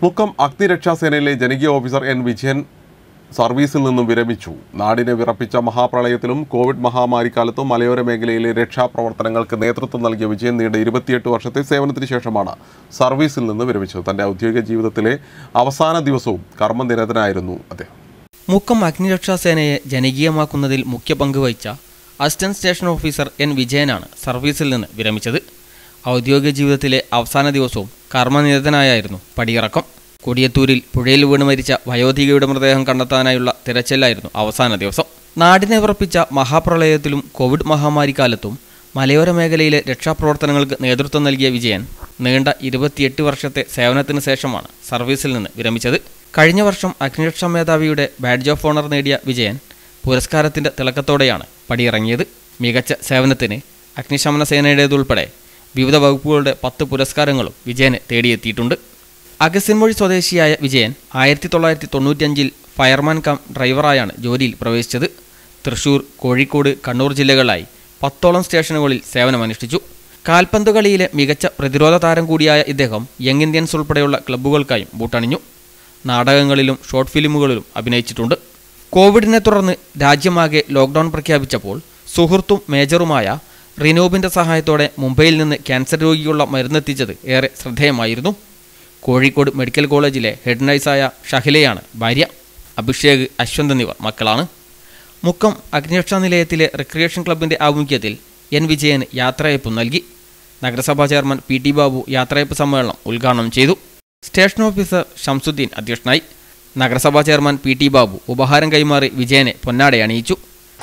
മുക്കം അഗ്നിരക്ഷാസേനയിലെ ജനകീയ officer N Vijayan സർവീസിൽ നിന്നും വിരമിച്ചു നാടിനെ വിറപ്പിച്ച മഹാപ്രളയത്തിലും കോവിഡ് മഹാമാരിക്കാലത്തും മലയോര മേഖലയിലെ രക്ഷാപ്രവർത്തനങ്ങൾക്ക് നേതൃത്വം നൽകിയ വിജയൻ നീണ്ട ഇരുപത്തിയെട്ട് വർഷത്തെ സേവനത്തിന് ശേഷമാണ് സർവീസിൽ നിന്ന് വിരമിച്ചത് തന്റെ ഔദ്യോഗിക ജീവിതത്തിലെ അവസാന ദിവസവും കർമ്മനിരതനായിരുന്നു അദ്ദേഹം മുക്കം അഗ്നിരക്ഷാസേനയെ ജനകീയമാക്കുന്നതിൽ മുഖ്യ പങ്ക് വഹിച്ച അസിസ്റ്റന്റ് സ്റ്റേഷൻ ഓഫീസർ എൻ വിജയനാണ് സർവീസിൽ നിന്ന് വിരമിച്ചത് ഔദ്യോഗിക ജീവിതത്തിലെ അവസാന ദിവസവും കർമ്മനിരതനായായിരുന്നു പടിയിറക്കം കൊടിയത്തൂരിൽ പുഴയിൽ വീണ് മരിച്ച വയോധികയുടെ മൃതദേഹം കണ്ടെത്താനായുള്ള തിരച്ചിലായിരുന്നു അവസാന ദിവസം നാടിനെ വിറപ്പിച്ച മഹാപ്രളയത്തിലും കോവിഡ് മഹാമാരിക്കാലത്തും മലയോര മേഖലയിലെ രക്ഷാപ്രവർത്തനങ്ങൾക്ക് നേതൃത്വം നൽകിയ വിജയൻ നീണ്ട ഇരുപത്തിയെട്ട് വർഷത്തെ സേവനത്തിന് ശേഷമാണ് സർവീസിൽ നിന്ന് വിരമിച്ചത് കഴിഞ്ഞ വർഷം അഗ്നിരക്ഷാ മേധാവിയുടെ ബാഡ്ജ് ഓഫ് ഓണർ നേടിയ വിജയൻ പുരസ്കാരത്തിന്റെ തിളക്കത്തോടെയാണ് പടിയിറങ്ങിയത് മികച്ച സേവനത്തിന് അഗ്നിശമന സേനയുടേതുൾപ്പെടെ വിവിധ വകുപ്പുകളുടെ പത്ത് പുരസ്കാരങ്ങളും വിജയന് തേടിയെത്തിയിട്ടുണ്ട് അഗസ്യൻമൊഴി സ്വദേശിയായ വിജയൻ ആയിരത്തി തൊള്ളായിരത്തി തൊണ്ണൂറ്റിയഞ്ചിൽ ഫയർമാൻ കം ഡ്രൈവറായാണ് ജോലിയിൽ പ്രവേശിച്ചത് തൃശൂർ കോഴിക്കോട് കണ്ണൂർ ജില്ലകളിലായി പത്തോളം സ്റ്റേഷനുകളിൽ സേവനമനുഷ്ഠിച്ചു കാൽപന്ത് കളിയിലെ മികച്ച പ്രതിരോധ താരം കൂടിയായ ഇദ്ദേഹം യങ് ഇന്ത്യൻസ് ഉൾപ്പെടെയുള്ള ക്ലബ്ബുകൾക്കായും ബൂട്ടണിഞ്ഞു നാടകങ്ങളിലും ഷോർട്ട് ഫിലിമുകളിലും അഭിനയിച്ചിട്ടുണ്ട് കോവിഡിനെ തുടർന്ന് രാജ്യമാകെ ലോക്ക്ഡൗൺ പ്രഖ്യാപിച്ചപ്പോൾ സുഹൃത്തും മേജറുമായ റിനോബിന്റെ സഹായത്തോടെ മുംബൈയിൽ നിന്ന് ക്യാൻസർ രോഗിക്കുള്ള മരുന്നെത്തിച്ചത് ഏറെ ശ്രദ്ധേയമായിരുന്നു കോഴിക്കോട് മെഡിക്കൽ കോളേജിലെ ഹെഡ് നഴ്സായ ഷഹിലയാണ് ഭാര്യ അഭിഷേക് അശ്വന്ത് എന്നിവർ മക്കളാണ് മുക്കം അഗ്നിരക്ഷാ നിലയത്തിലെ റിക്രിയേഷൻ ക്ലബിന്റെ ആഭിമുഖ്യത്തിൽ എൻ വിജയന് യാത്രയയപ്പ് നൽകി നഗരസഭാ ചെയർമാൻ പി ടി ബാബു യാത്രയപ്പ് സമ്മേളനം ഉദ്ഘാടനം ചെയ്തു സ്റ്റേഷൻ ഓഫീസർ ഷംസുദ്ദീൻ അധ്യക്ഷനായി നഗരസഭാ ചെയർമാൻ പി ടി ബാബു ഉപഹാരം കൈമാറി വിജയനെ പൊന്നാട അണിയിച്ചു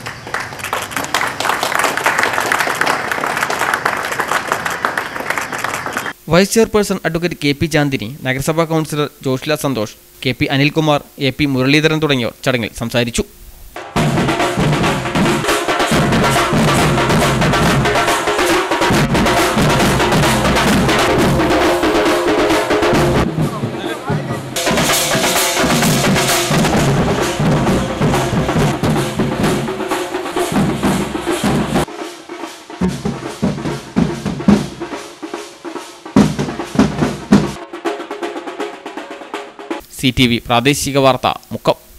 vice chairperson advocate K P Chandini നഗരസഭാ councillor Joshla Santhosh K P Anilkumar A P Muraleedharan തുടങ്ങിയവർ ചടങ്ങിൽ സംസാരിച്ചു സി ടി വി പ്രാദേശിക വാർത്ത മുക്കം